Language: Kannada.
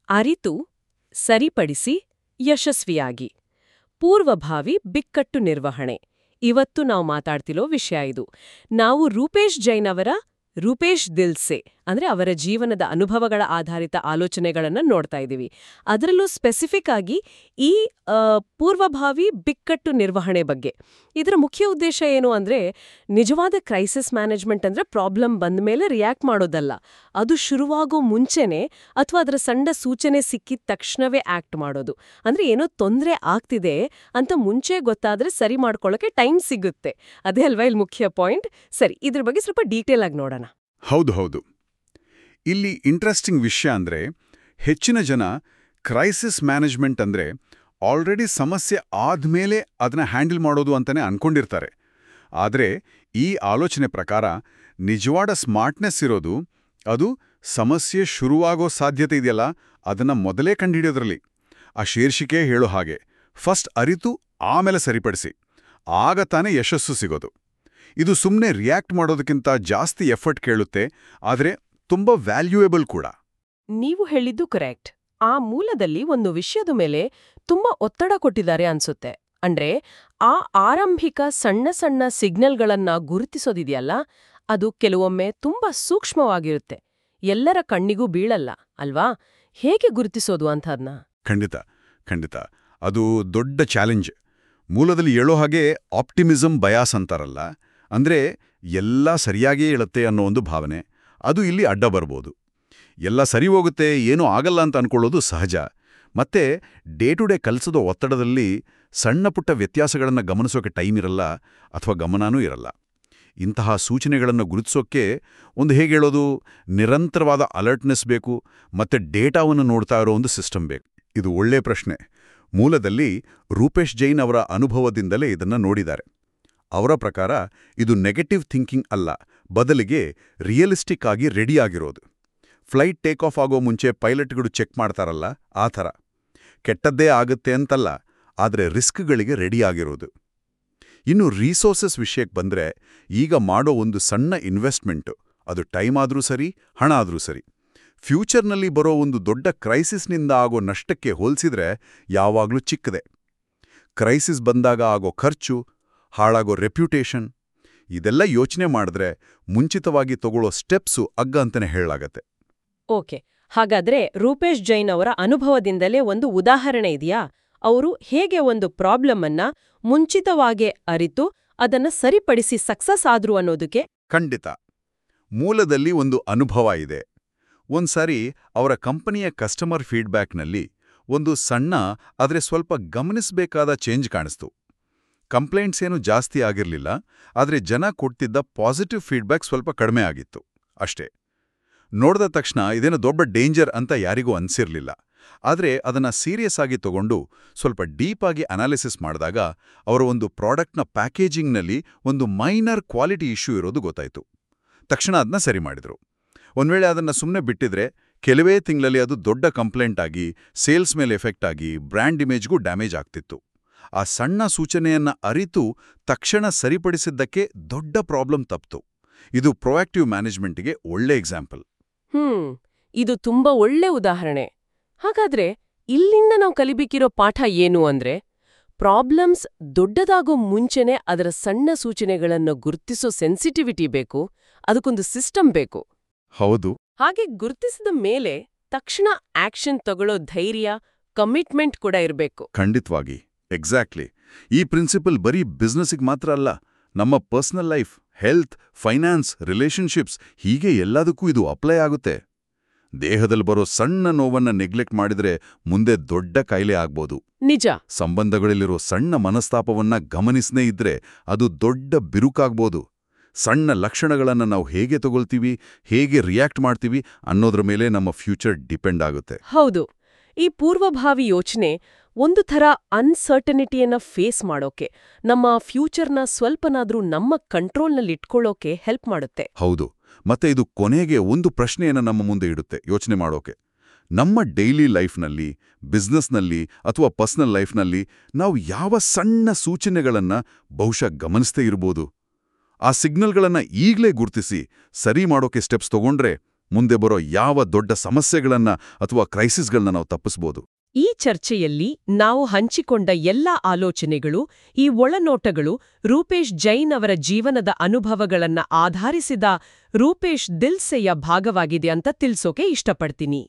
ಅರಿತು ಸರಿಪಡಿಸಿ ಯಶಸ್ವಿಯಾಗಿ ಪೂರ್ವಭಾವಿ ಬಿಕ್ಕಟ್ಟು ನಿರ್ವಹಣೆ ಇವತ್ತು ನಾವು ಮಾತಾಡ್ತಿರೋ ವಿಷಯ ಇದು ನಾವು ರೂಪೇಶ್ ಜೈನ್ ಅವರ ರೂಪೇಶ್ ದಿಲ್ಸೆ ಅಂದ್ರೆ ಅವರ ಜೀವನದ ಅನುಭವಗಳ ಆಧಾರಿತ ಆಲೋಚನೆಗಳನ್ನ ನೋಡ್ತಾ ಇದ್ದೀವಿ ಅದರಲ್ಲೂ ಸ್ಪೆಸಿಫಿಕ್ ಆಗಿ ಈ ಆ, ಪೂರ್ವಭಾವಿ ಬಿಕ್ಕಟ್ಟು ನಿರ್ವಹಣೆ ಬಗ್ಗೆ ಇದರ ಮುಖ್ಯ ಉದ್ದೇಶ ಏನು ಅಂದ್ರೆ ನಿಜವಾದ ಕ್ರೈಸಿಸ್ ಮ್ಯಾನೇಜ್ಮೆಂಟ್ ಅಂದ್ರೆ ಪ್ರಾಬ್ಲಮ್ ಬಂದ ಮೇಲೆ ರಿಯಾಕ್ಟ್ ಮಾಡೋದಲ್ಲ ಅದು ಶುರುವಾಗೋ ಮುಂಚೆನೆ ಅಥವಾ ಅದರ ಸಣ್ಣ ಸೂಚನೆ ಸಿಕ್ಕಿದ ತಕ್ಷಣವೇ ಆಕ್ಟ್ ಮಾಡೋದು ಅಂದ್ರೆ ಏನೋ ತೊಂದರೆ ಆಗ್ತಿದೆ ಅಂತ ಮುಂಚೆ ಗೊತ್ತಾದ್ರೆ ಸರಿ ಮಾಡ್ಕೊಳ್ಳೋಕೆ ಟೈಮ್ ಸಿಗುತ್ತೆ ಅದೇ ಅಲ್ವಾ ಇಲ್ಲಿ ಮುಖ್ಯ ಪಾಯಿಂಟ್ ಸರಿ ಇದ್ರ ಬಗ್ಗೆ ಸ್ವಲ್ಪ ಡೀಟೇಲ್ ಆಗಿ ನೋಡೋಣ ಹೌದು ಹೌದು ಇಲ್ಲಿ ಇಂಟ್ರೆಸ್ಟಿಂಗ್ ವಿಷಯ ಅಂದ್ರೆ ಹೆಚ್ಚಿನ ಜನ ಕ್ರೈಸಿಸ್ ಮ್ಯಾನೇಜ್ಮೆಂಟ್ ಅಂದ್ರೆ ಆಲ್ರೆಡಿ ಸಮಸ್ಯೆ ಆದ್ಮೇಲೆ ಅದನ್ನ ಹ್ಯಾಂಡಲ್ ಮಾಡೋದು ಅಂತಾನೆ ಅನ್ಕೊಂಡಿರ್ತಾರೆ ಆದರೆ ಈ ಆಲೋಚನೆ ಪ್ರಕಾರ ನಿಜವಾದ ಸ್ಮಾರ್ಟ್ನೆಸ್ ಇರೋದು ಅದು ಸಮಸ್ಯೆ ಶುರುವಾಗೋ ಸಾಧ್ಯತೆ ಇದೆಯಲ್ಲ ಅದನ್ನ ಮೊದಲೇ ಕಂಡುಹಿಡಿಯೋದ್ರಲ್ಲಿ ಆ ಶೀರ್ಷಿಕೆ ಹೇಳೋ ಹಾಗೆ ಫಸ್ಟ್ ಅರಿತು ಆಮೇಲೆ ಸರಿಪಡಿಸಿ ಆಗ ತಾನೇ ಯಶಸ್ಸು ಸಿಗೋದು ಇದು ಸುಮ್ಮನೆ ರಿಯಾಕ್ಟ್ ಮಾಡೋದಕ್ಕಿಂತ ಜಾಸ್ತಿ ಎಫರ್ಟ್ ಕೇಳುತ್ತೆ ಆದರೆ ತುಂಬ ವ್ಯಾಲ್ಯೂಯೇಬಲ್ ಕೂಡ ನೀವು ಹೇಳಿದ್ದು ಕರೆಕ್ಟ್ ಆ ಮೂಲದಲ್ಲಿ ಒಂದು ವಿಷಯದ ಮೇಲೆ ತುಂಬಾ ಒತ್ತಡ ಕೊಟ್ಟಿದ್ದಾರೆ ಅನ್ಸುತ್ತೆ ಅಂದ್ರೆ ಆ ಆರಂಭಿಕ ಸಣ್ಣ ಸಣ್ಣ ಸಿಗ್ನಲ್ಗಳನ್ನ ಗುರುತಿಸೋದಿದೆಯಲ್ಲ ಅದು ಕೆಲವೊಮ್ಮೆ ತುಂಬಾ ಸೂಕ್ಷ್ಮವಾಗಿರುತ್ತೆ ಎಲ್ಲರ ಕಣ್ಣಿಗೂ ಬೀಳಲ್ಲ ಅಲ್ವಾ ಹೇಗೆ ಗುರುತಿಸೋದು ಅಂಥದ್ನ ಖಂಡಿತ ಖಂಡಿತ ಅದು ದೊಡ್ಡ ಚಾಲೆಂಜ್ ಮೂಲದಲ್ಲಿ ಹೇಳೋ ಹಾಗೆ ಆಪ್ಟಿಮಿಸಮ್ ಬಯಾಸ್ ಅಂತಾರಲ್ಲ ಅಂದ್ರೆ ಎಲ್ಲ ಸರಿಯಾಗಿಯೇ ಹೇಳುತ್ತೆ ಅನ್ನೋ ಒಂದು ಭಾವನೆ ಅದು ಇಲ್ಲಿ ಅಡ್ಡ ಬರ್ಬೋದು ಎಲ್ಲ ಸರಿ ಹೋಗುತ್ತೆ ಏನೂ ಆಗಲ್ಲ ಅಂತ ಅನ್ಕೊಳ್ಳೋದು ಸಹಜ ಮತ್ತೆ ಡೇ ಟು ಡೇ ಕಲಿಸೋದ ಒತ್ತಡದಲ್ಲಿ ಸಣ್ಣ ಪುಟ್ಟ ವ್ಯತ್ಯಾಸಗಳನ್ನು ಗಮನಿಸೋಕೆ ಟೈಮ್ ಇರಲ್ಲ ಅಥವಾ ಗಮನನೂ ಇರಲ್ಲ ಇಂತಹ ಸೂಚನೆಗಳನ್ನು ಗುರುತಿಸೋಕ್ಕೆ ಒಂದು ಹೇಗೆ ಹೇಳೋದು ನಿರಂತರವಾದ ಅಲರ್ಟ್ನೆಸ್ ಬೇಕು ಮತ್ತೆ ಡೇಟಾವನ್ನು ನೋಡ್ತಾ ಇರೋ ಒಂದು ಸಿಸ್ಟಮ್ ಬೇಕು ಇದು ಒಳ್ಳೆ ಪ್ರಶ್ನೆ ಮೂಲದಲ್ಲಿ ರೂಪೇಶ್ ಜೈನ್ ಅವರ ಅನುಭವದಿಂದಲೇ ಇದನ್ನ ನೋಡಿದ್ದಾರೆ ಅವರ ಪ್ರಕಾರ ಇದು ನೆಗೆಟಿವ್ ಥಿಂಕಿಂಗ್ ಅಲ್ಲ ಬದಲಿಗೆ ರಿಯಲಿಸ್ಟಿಕ್ ಆಗಿ ರೆಡಿ ಆಗಿರೋದು ಫ್ಲೈಟ್ ಟೇಕ್ ಆಫ್ ಆಗೋ ಮುಂಚೆ ಪೈಲಟ್ಗಳು ಚೆಕ್ ಮಾಡ್ತಾರಲ್ಲ ಆ ಥರ ಕೆಟ್ಟದ್ದೇ ಆಗುತ್ತೆ ಅಂತಲ್ಲ ಆದರೆ ರಿಸ್ಕ್ಗಳಿಗೆ ರೆಡಿ ಆಗಿರೋದು ಇನ್ನು ರಿಸೋರ್ಸಸ್ ವಿಷಯಕ್ಕೆ ಬಂದ್ರೆ ಈಗ ಮಾಡೋ ಒಂದು ಸಣ್ಣ ಇನ್ವೆಸ್ಟ್ಮೆಂಟು ಅದು ಟೈಮ್ ಆದ್ರೂ ಸರಿ ಹಣ ಆದ್ರೂ ಸರಿ ಫ್ಯೂಚರ್ನಲ್ಲಿ ಬರೋ ಒಂದು ದೊಡ್ಡ ಕ್ರೈಸಿಸ್ನಿಂದ ಆಗೋ ನಷ್ಟಕ್ಕೆ ಹೋಲಿಸಿದ್ರೆ ಯಾವಾಗ್ಲೂ ಚಿಕ್ಕದೆ ಕ್ರೈಸಿಸ್ ಬಂದಾಗ ಆಗೋ ಖರ್ಚು ಹಾಳಾಗೋ ರೆಪ್ಯುಟೇಷನ್ ಇದೆಲ್ಲ ಯೋಚನೆ ಮಾಡಿದ್ರೆ ಮುಂಚಿತವಾಗಿ ತಗೊಳ್ಳೋ ಸ್ಟೆಪ್ಸು ಅಗ್ಗ ಅಂತಾನೆ ಹೇಳಲಾಗತ್ತೆ ಓಕೆ ಹಾಗಾದ್ರೆ ರೂಪೇಶ್ ಜೈನ್ ಅವರ ಅನುಭವದಿಂದಲೇ ಒಂದು ಉದಾಹರಣೆ ಇದೆಯಾ ಅವರು ಹೇಗೆ ಒಂದು ಪ್ರಾಬ್ಲಮ್ ಅನ್ನ ಮುಂಚಿತವಾಗೇ ಅರಿತು ಅದನ್ನ ಸರಿಪಡಿಸಿ ಸಕ್ಸಸ್ ಆದ್ರು ಅನ್ನೋದಕ್ಕೆ ಖಂಡಿತ ಮೂಲದಲ್ಲಿ ಒಂದು ಅನುಭವ ಇದೆ ಒಂದ್ಸಾರಿ ಅವರ ಕಂಪನಿಯ ಕಸ್ಟಮರ್ ಫೀಡ್ಬ್ಯಾಕ್ನಲ್ಲಿ ಒಂದು ಸಣ್ಣ ಆದರೆ ಸ್ವಲ್ಪ ಗಮನಿಸಬೇಕಾದ ಚೇಂಜ್ ಕಾಣಿಸ್ತು ಕಂಪ್ಲೇಂಟ್ಸ್ ಏನು ಜಾಸ್ತಿ ಆಗಿರಲಿಲ್ಲ ಆದರೆ ಜನ ಕೊಡ್ತಿದ್ದ ಪಾಸಿಟಿವ್ ಫೀಡ್ಬ್ಯಾಕ್ ಸ್ವಲ್ಪ ಕಡಿಮೆ ಆಗಿತ್ತು ಅಷ್ಟೇ ನೋಡಿದ ತಕ್ಷಣ ಇದೇನು ದೊಡ್ಡ ಡೇಂಜರ್ ಅಂತ ಯಾರಿಗೂ ಅನ್ಸಿರ್ಲಿಲ್ಲ ಆದರೆ ಅದನ್ನ ಸೀರಿಯಸ್ ಆಗಿ ತಗೊಂಡು ಸ್ವಲ್ಪ ಡೀಪ್ ಆಗಿ ಅನಾಲಿಸಿಸ್ ಮಾಡಿದಾಗ ಅವರ ಒಂದು ಪ್ರಾಡಕ್ಟ್ನ ಪ್ಯಾಕೇಜಿಂಗ್ನಲ್ಲಿ ಒಂದು ಮೈನರ್ ಕ್ವಾಲಿಟಿ ಇಶ್ಯೂ ಇರೋದು ಗೊತ್ತಾಯ್ತು ತಕ್ಷಣ ಅದನ್ನ ಸರಿ ಮಾಡಿದ್ರು ಒಂದ್ವೇಳೆ ಅದನ್ನ ಸುಮ್ಮನೆ ಬಿಟ್ಟಿದ್ರೆ ಕೆಲವೇ ತಿಂಗಳಲ್ಲಿ ಅದು ದೊಡ್ಡ ಕಂಪ್ಲೇಂಟ್ ಆಗಿ ಸೇಲ್ಸ್ ಮೇಲೆ ಎಫೆಕ್ಟ್ ಆಗಿ ಬ್ರ್ಯಾಂಡ್ ಇಮೇಜ್ಗೂ ಡ್ಯಾಮೇಜ್ ಆಗ್ತಿತ್ತು ಆ ಸಣ್ಣ ಸೂಚನೆಯನ್ನ ಅರಿತು ತಕ್ಷಣ ಸರಿಪಡಿಸಿದ್ದಕ್ಕೆ ದೊಡ್ಡ ಪ್ರಾಬ್ಲಮ್ ತಪ್ತು ಇದು ಪ್ರೊಯಾಕ್ಟಿವ್ ಮ್ಯಾನೇಜ್ಮೆಂಟ್ಗೆ ಒಳ್ಳೆ ಎಕ್ಸಾಂಪಲ್ ಹ್ಮ್ ಇದು ತುಂಬಾ ಒಳ್ಳೆ ಉದಾಹರಣೆ ಹಾಗಾದ್ರೆ ಇಲ್ಲಿಂದ ನಾವು ಕಲಿಬೇಕಿರೋ ಪಾಠ ಏನು ಅಂದ್ರೆ ಪ್ರಾಬ್ಲಮ್ಸ್ ದೊಡ್ಡದಾಗೋ ಮುಂಚೆನೆ ಅದರ ಸಣ್ಣ ಸೂಚನೆಗಳನ್ನು ಗುರ್ತಿಸೋ ಸೆನ್ಸಿಟಿವಿಟಿ ಬೇಕು ಅದಕ್ಕೊಂದು ಸಿಸ್ಟಮ್ ಬೇಕು ಹೌದು ಹಾಗೆ ಗುರ್ತಿಸಿದ ಮೇಲೆ ತಕ್ಷಣ ಆಕ್ಷನ್ ತಗೊಳ್ಳೋ ಧೈರ್ಯ ಕಮಿಟ್ಮೆಂಟ್ ಕೂಡ ಇರಬೇಕು ಖಂಡಿತವಾಗಿ ಎಕ್ಸಾಕ್ಟ್ಲಿ ಈ ಪ್ರಿನ್ಸಿಪಲ್ ಬರೀ ಬಿಸ್ನೆಸ್ಸಿಗೆ ಮಾತ್ರ ಅಲ್ಲ ನಮ್ಮ personal life health finance relationships ಹೀಗೆ ಎಲ್ಲದಕ್ಕೂ ಇದು ಅಪ್ಲೈ ಆಗುತ್ತೆ ದೇಹದಲ್ಲಿ ಬರೋ ಸಣ್ಣ ನೋವನ್ನ ನೆಗ್ಲೆಕ್ಟ್ ಮಾಡಿದ್ರೆ ಮುಂದೆ ದೊಡ್ಡ ಕಾಯಿಲೆ ಆಗ್ಬೋದು ನಿಜ ಸಂಬಂಧಗಳಲ್ಲಿರೋ ಸಣ್ಣ ಮನಸ್ತಾಪವನ್ನ ಗಮನಿಸದೇ ಇದ್ರೆ ಅದು ದೊಡ್ಡ ಬಿರುಕಾಗ್ಬೋದು ಸಣ್ಣ ಲಕ್ಷಣಗಳನ್ನ ನಾವು ಹೇಗೆ ತಗೊಳ್ತೀವಿ ಹೇಗೆ ರಿಯಾಕ್ಟ್ ಮಾಡ್ತೀವಿ ಅನ್ನೋದ್ರ ಮೇಲೆ ನಮ್ಮ ಫ್ಯೂಚರ್ ಡಿಪೆಂಡ್ ಆಗುತ್ತೆ ಹೌದು ಈ ಪೂರ್ವಭಾವಿ ಯೋಚನೆ ಒಂದು ಥರ ಅನ್ಸರ್ಟನಿಟಿಯನ್ನ ಫೇಸ್ ಮಾಡೋಕೆ ನಮ್ಮ ಫ್ಯೂಚರ್ನ ಸ್ವಲ್ಪನಾದ್ರೂ ನಮ್ಮ ಕಂಟ್ರೋಲ್ನಲ್ಲಿಟ್ಕೊಳ್ಳೋಕೆ ಹೆಲ್ಪ್ ಮಾಡುತ್ತೆ ಹೌದು ಮತ್ತೆ ಇದು ಕೊನೆಗೆ ಒಂದು ಪ್ರಶ್ನೆಯನ್ನು ನಮ್ಮ ಮುಂದೆ ಇಡುತ್ತೆ ಯೋಚನೆ ಮಾಡೋಕೆ ನಮ್ಮ ಡೈಲಿ ಲೈಫ್ನಲ್ಲಿ ಬಿಸ್ನೆಸ್ನಲ್ಲಿ ಅಥವಾ ಪರ್ಸನಲ್ ಲೈಫ್ನಲ್ಲಿ ನಾವು ಯಾವ ಸಣ್ಣ ಸೂಚನೆಗಳನ್ನ ಬಹುಶಃ ಗಮನಿಸ್ತೇ ಇರ್ಬೋದು ಆ ಸಿಗ್ನಲ್ಗಳನ್ನ ಈಗಲೇ ಗುರ್ತಿಸಿ ಸರಿ ಮಾಡೋಕೆ ಸ್ಟೆಪ್ಸ್ ತಗೊಂಡ್ರೆ ಮುಂದೆ ಬರೋ ಯಾವ ದೊಡ್ಡ ಸಮಸ್ಯೆಗಳನ್ನ ಅಥವಾ ಕ್ರೈಸಿಸ್ಗಳನ್ನ ನಾವು ತಪ್ಪಿಸ್ಬೋದು ಈ ಚರ್ಚೆಯಲ್ಲಿ ನಾವು ಹಂಚಿಕೊಂಡ ಎಲ್ಲ ಆಲೋಚನೆಗಳು ಈ ಒಳನೋಟಗಳು ರೂಪೇಶ್ ಜೈನ್ ಅವರ ಜೀವನದ ಅನುಭವಗಳನ್ನ ಆಧರಿಸಿದ ರೂಪೇಶ್ ದಿಲ್ಸೆಯ ಭಾಗವಾಗಿದೆ ಅಂತ ತಿಳ್ಸೋಕೆ ಇಷ್ಟಪಡ್ತೀನಿ